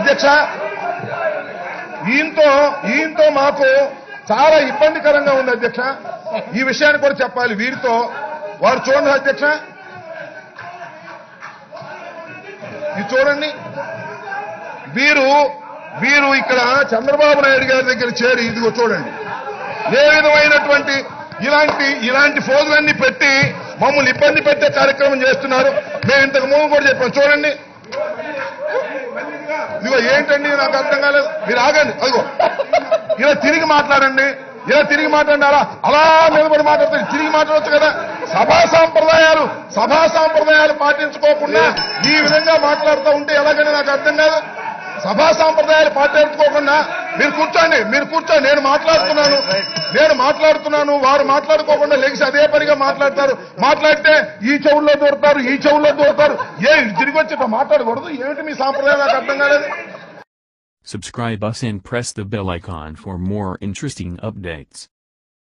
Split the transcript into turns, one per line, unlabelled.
అధ్యక్ష ఈయంతో ఈయంతో మాకు చాలా ఇబ్బందికరంగా ఉంది అధ్యక్ష ఈ విషయాన్ని కూడా చెప్పాలి వీరితో వారు చూడండి అధ్యక్ష ఇది చూడండి వీరు వీరు ఇక్కడ చంద్రబాబు నాయుడు గారి దగ్గర చేరి ఇదిగో చూడండి ఏ విధమైనటువంటి ఇలాంటి ఇలాంటి ఫోజులన్నీ పెట్టి మమ్మల్ని ఇబ్బంది పెట్టే కార్యక్రమం చేస్తున్నారు మేము ఇంతకు ముందు కూడా చెప్పాం చూడండి ఇదిగో ఏంటండి నాకు అర్థం కాలేదు మీరు ఆగండి అదిగో ఇలా తిరిగి మాట్లాడండి ఇలా తిరిగి మాట్లాడారా అలా నిలబడి మాట్లాడుతుంది తిరిగి మాట్లాడవచ్చు కదా సభా సాంప్రదాయాలు సభా సాంప్రదాయాలు పాటించుకోకుండా ఈ విధంగా మాట్లాడుతూ ఉంటే ఎలాగని నాకు అర్థం కాదు సభా సాంప్రదాయాలు పాటించుకోకుండా మీరు కూర్చోండి మీరు కూర్చోండి నేను మాట్లాడుతున్నాను నేను మాట్లాడుతున్నాను వారు మాట్లాడుకోకుండా లెగిసి అదే పనిగా మాట్లాడతారు మాట్లాడితే ఈ చెవుల్లో దూరతారు ఈ చెవుల్లో దూరతారు ఏ తిరిగి వచ్చి ఇట్లా మాట్లాడకూడదు ఏమిటి మీ సాంప్రదాయం నాకు అర్థం కాలేదు
Subscribe us and press the bell icon for more interesting updates.